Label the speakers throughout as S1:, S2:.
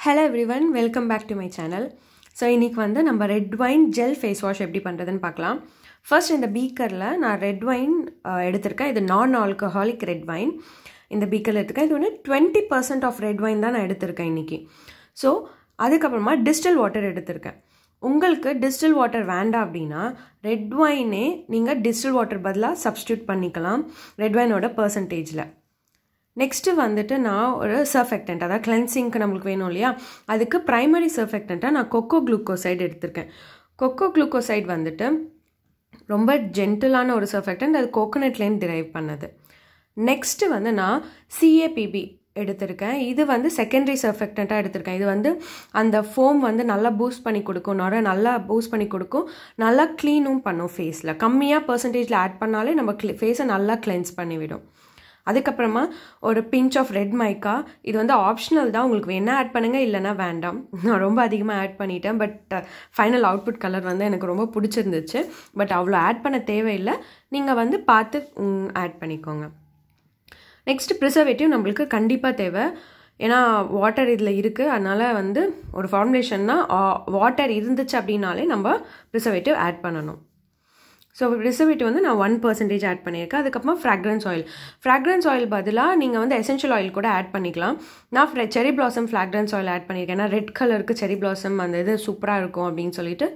S1: hello everyone welcome back to my channel so இன்றைக்கி வந்து நம்ம red wine gel face wash எப்படி பண்ணுறதுன்னு பார்க்கலாம் ஃபர்ஸ்ட் இந்த பீக்கரில் நான் ரெட் வைன் எடுத்திருக்கேன் இது நான் ஆல்கஹாலிக் ரெட் வைன் இந்த பீக்கரில் எடுத்திருக்கேன் இது வந்து twenty percent of red wine தான் நான் எடுத்திருக்கேன் இன்றைக்கி ஸோ அதுக்கப்புறமா டிஸ்டில் வாட்டர் எடுத்திருக்கேன் உங்களுக்கு டிஸ்டில் வாட்டர் வேண்டாம் அப்படின்னா ரெட் வைனே நீங்கள் டிஸ்டில் வாட்டர் பதிலாக சப்ஸ்டியூட் பண்ணிக்கலாம் ரெட் வைனோட பர்சன்டேஜில் நெக்ஸ்ட்டு வந்துட்டு நான் ஒரு சர்ஃபெக்டன்ட் அதாவது கிளென்சிங்க்கு நம்மளுக்கு வேணும் இல்லையா அதுக்கு ப்ரைமரி சர்ஃபெக்டண்ட்டாக நான் கொக்கோ குளுக்கோசைடு எடுத்திருக்கேன் கொக்கோ குளுக்கோசைடு வந்துட்டு ரொம்ப ஜென்டிலான ஒரு சர்ஃபெக்டன்ட் அது கோகோனட்லேருந்து டிரைவ் பண்ணது நெக்ஸ்ட்டு வந்து நான் சிஏபிபி எடுத்திருக்கேன் இது வந்து செகண்டரி சர்ஃபெக்டண்ட்டாக எடுத்திருக்கேன் இது வந்து அந்த ஃபோம் வந்து நல்லா பூஸ்ட் பண்ணி கொடுக்கும் நுர நல்லா பூஸ்ட் பண்ணி கொடுக்கும் நல்லா க்ளீனும் பண்ணும் ஃபேஸில் கம்மியாக பர்சன்டேஜில் ஆட் பண்ணாலே நம்ம க்ளி ஃபேஸை நல்லா கிளென்ஸ் பண்ணிவிடும் அதுக்கப்புறமா ஒரு பிஞ்ச் ஆஃப் ரெட் மைக்கா இது வந்து ஆப்ஷனல் தான் உங்களுக்கு வேணால் ஆட் பண்ணுங்கள் இல்லைனா வேண்டாம் நான் ரொம்ப அதிகமாக ஆட் பண்ணிட்டேன் பட் ஃபைனல் அவுட்புட் கலர் வந்து எனக்கு ரொம்ப பிடிச்சிருந்துச்சு பட் அவ்வளோ ஆட் பண்ண தேவையில்லை நீங்கள் வந்து பார்த்து ஆட் பண்ணிக்கோங்க நெக்ஸ்ட் ப்ரிசர்வேட்டிவ் நம்மளுக்கு கண்டிப்பாக தேவை ஏன்னா வாட்டர் இதில் இருக்குது அதனால் வந்து ஒரு ஃபார்முலேஷன்னா வாட்டர் இருந்துச்சு அப்படின்னாலே நம்ம ப்ரிசர்வேட்டிவ் ஆட் பண்ணணும் ஸோ ரிசர்வேட்டிவ் வந்து நான் ஒன் பர்சன்டேஜ் ஆட் பண்ணியிருக்கேன் அதுக்கப்புறமா ஃப்ராக்ரன்ஸ் ஆயில் ஃப்ராக்ரன்ஸ் ஆயில் பதிலாக நீங்கள் வந்து எசென்ஷியல் ஆயில் கூட ஆட் பண்ணிக்கலாம் நான் செரி பிளாசம் ஃப்ராக்ரன்ஸ் ஆயில் ஆட் பண்ணியிருக்கேன் ஏன்னா ரெட் கலருக்கு செரி பிளாசம் அந்த இது சூப்பராக இருக்கும் அப்படின்னு சொல்லிட்டு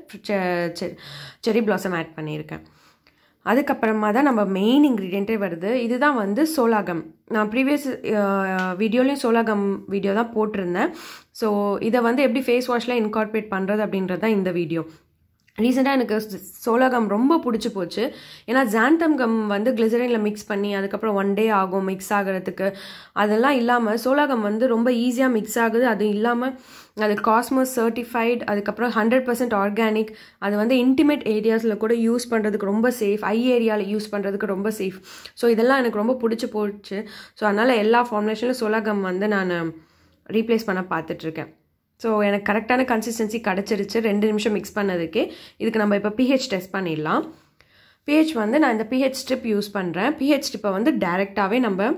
S1: செரி பிளாசம் ஆட் பண்ணியிருக்கேன் அதுக்கப்புறமா தான் நம்ம மெயின் இன்க்ரீடியண்ட்டே வருது இதுதான் வந்து சோலாகம் நான் ப்ரீவியஸ் வீடியோலையும் சோலாகம் வீடியோ தான் போட்டிருந்தேன் ஸோ இதை வந்து எப்படி ஃபேஸ் வாஷில் இன்கார்பரேட் பண்ணுறது அப்படின்றது தான் இந்த வீடியோ ரீசெண்டாக எனக்கு சோலாகம் ரொம்ப பிடிச்சி போச்சு ஏன்னா ஜான்டம் கம் வந்து கிளிசரினில் மிக்ஸ் பண்ணி அதுக்கப்புறம் ஒன் டே ஆகும் மிக்ஸ் ஆகிறதுக்கு அதெல்லாம் இல்லாமல் சோலாகம் வந்து ரொம்ப ஈஸியாக மிக்ஸ் ஆகுது அது இல்லாமல் அது காஸ்மோஸ் சர்டிஃபைட் அதுக்கப்புறம் ஹண்ட்ரட் பர்சன்ட் ஆர்கானிக் அது வந்து இன்டிமேட் ஏரியாஸில் கூட யூஸ் பண்ணுறதுக்கு ரொம்ப சேஃப் ஐ ஏரியாவில் யூஸ் பண்ணுறதுக்கு ரொம்ப சேஃப் ஸோ இதெல்லாம் எனக்கு ரொம்ப பிடிச்சி போச்சு ஸோ அதனால் எல்லா ஃபார்முலேஷனிலும் சோலாகம் வந்து நான் ரீப்ளேஸ் பண்ண பார்த்துட்ருக்கேன் ஸோ எனக்கு கரெக்டான கன்சிஸ்டன்சி கிடச்சிருச்சு ரெண்டு நிமிஷம் மிக்ஸ் பண்ணதுக்கே இதுக்கு நம்ம இப்போ பிஹெச் டெஸ்ட் பண்ணிடலாம் பிஹெச் வந்து நான் இந்த பிஹெச் ஸ்ட்ரிப் யூஸ் பண்ணுறேன் பிஹெச் ஸ்ட்ரிப்பை வந்து டைரெக்டாகவே நம்ம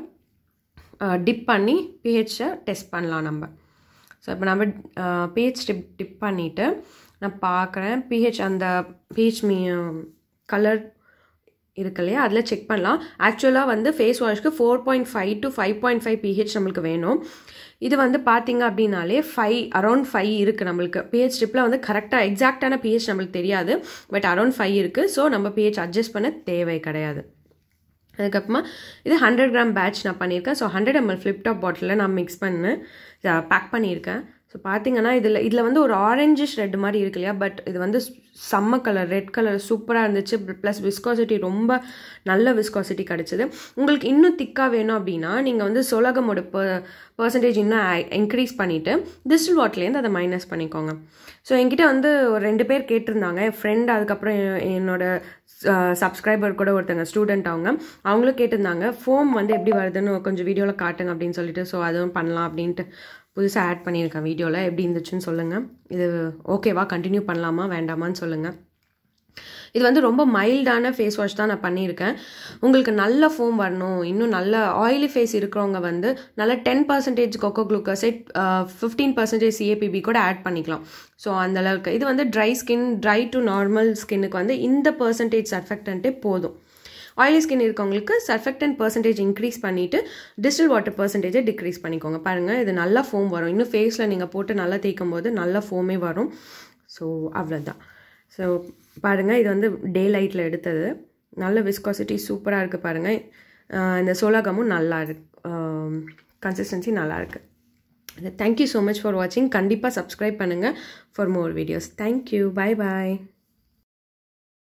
S1: டிப் பண்ணி பிஹெச்சை டெஸ்ட் பண்ணலாம் நம்ம ஸோ இப்போ நம்ம பிஹெச் ஸ்ட்ரிப் டிப் பண்ணிவிட்டு நான் பார்க்குறேன் பிஹெச் அந்த பிஹெச் மீ கலர் இருக்கு இல்லையா அதில் செக் பண்ணலாம் ஆக்சுவலாக வந்து ஃபேஸ் வாஷ்க்கு four point five to five point five pH நம்மளுக்கு வேணும் இது வந்து பார்த்தீங்க அப்படின்னாலே ஃபைவ் அரௌண்ட் ஃபைவ் இருக்குது நம்மளுக்கு பிஹெச் ஸ்ட்ரிப்பில் வந்து கரெக்டாக எக்ஸாக்டான பிஹெச் நம்மளுக்கு தெரியாது பட் அரௌண்ட் ஃபைவ் இருக்குது ஸோ நம்ம பிஹெச் அட்ஜஸ்ட் பண்ண தேவை கிடையாது அதுக்கப்புறமா இது ஹண்ட்ரட் கிராம் பேட்ச் நான் பண்ணியிருக்கேன் ஸோ ஹண்ட்ரட் எம்எல் ஃப்ளிப்டாப் பாட்டிலில் நான் மிக்ஸ் பண்ணு பேக் பண்ணியிருக்கேன் ஸோ பார்த்தீங்கன்னா இதில் இதில் வந்து ஒரு ஆரஞ்சிஷ் ரெட் மாதிரி இருக்கு இல்லையா பட் இது வந்து செம்ம கலர் ரெட் கலர் சூப்பராக இருந்துச்சு ப்ளஸ் விஸ்காசிட்டி ரொம்ப நல்ல விஸ்காசிட்டி கிடச்சிது உங்களுக்கு இன்னும் திக்காக வேணும் அப்படின்னா நீங்கள் வந்து சொலகமோட பர்சன்டேஜ் இன்னும் இன்க்ரீஸ் பண்ணிவிட்டு டிஸ்டில் வாட்டர்லேருந்து அதை மைனஸ் பண்ணிக்கோங்க ஸோ என்கிட்ட வந்து ஒரு ரெண்டு பேர் கேட்டிருந்தாங்க என் ஃப்ரெண்ட் அதுக்கப்புறம் என்னோட சப்ஸ்கிரைபர் கூட ஒருத்தங்க ஸ்டூடெண்ட் அவங்க அவங்களும் கேட்டிருந்தாங்க ஃபோம் வந்து எப்படி வருதுன்னு கொஞ்சம் வீடியோவில் காட்டுங்க அப்படின்னு சொல்லிட்டு ஸோ அதுவும் பண்ணலாம் அப்படின்ட்டு புதுசாக ஆட் பண்ணியிருக்கேன் வீடியோவில் எப்படி இருந்துச்சுன்னு சொல்லுங்கள் இது ஓகேவா கண்டினியூ பண்ணலாமா வேண்டாமான்னு சொல்லுங்கள் இது வந்து ரொம்ப மைல்டான ஃபேஸ் வாஷ் தான் நான் பண்ணியிருக்கேன் உங்களுக்கு நல்ல ஃபோம் வரணும் இன்னும் நல்ல ஆயிலி ஃபேஸ் இருக்கிறவங்க வந்து நல்ல ten percentage coco glucoside fifteen percentage CAPB கூட ஆட் பண்ணிக்கலாம் ஸோ அந்த அளவுக்கு இது வந்து dry skin dry to normal ஸ்கின்னுக்கு வந்து இந்த பர்சன்டேஜ் சர்ஃபெக்டன்ட்டே போதும் ஆயிலி ஸ்கின் இருக்கவங்களுக்கு சர்ஃபெக்டன் பர்சன்டேஜ் இன்க்ரீஸ் பண்ணிவிட்டு டிஸ்டில் வாட்டர் பர்சன்டேஜை டிக்ரீஸ் பண்ணிக்கோங்க பாருங்கள் இது நல்லா ஃபோம் வரும் இன்னும் ஃபேஸில் நீங்கள் போட்டு நல்லா தேய்க்கும் போது நல்ல ஃபோமே வரும் ஸோ அவ்வளோதான் ஸோ பாருங்கள் இது வந்து டே லைட்டில் எடுத்தது நல்ல விஸ்காசிட்டி சூப்பராக இருக்குது பாருங்கள் இந்த சோலாகமும் நல்லா இருக்கு கன்சிஸ்டன்சி நல்லா இருக்குது தேங்க்யூ ஸோ மச் ஃபார் வாட்சிங் கண்டிப்பாக சப்ஸ்கிரைப் பண்ணுங்கள் for more videos thank you bye bye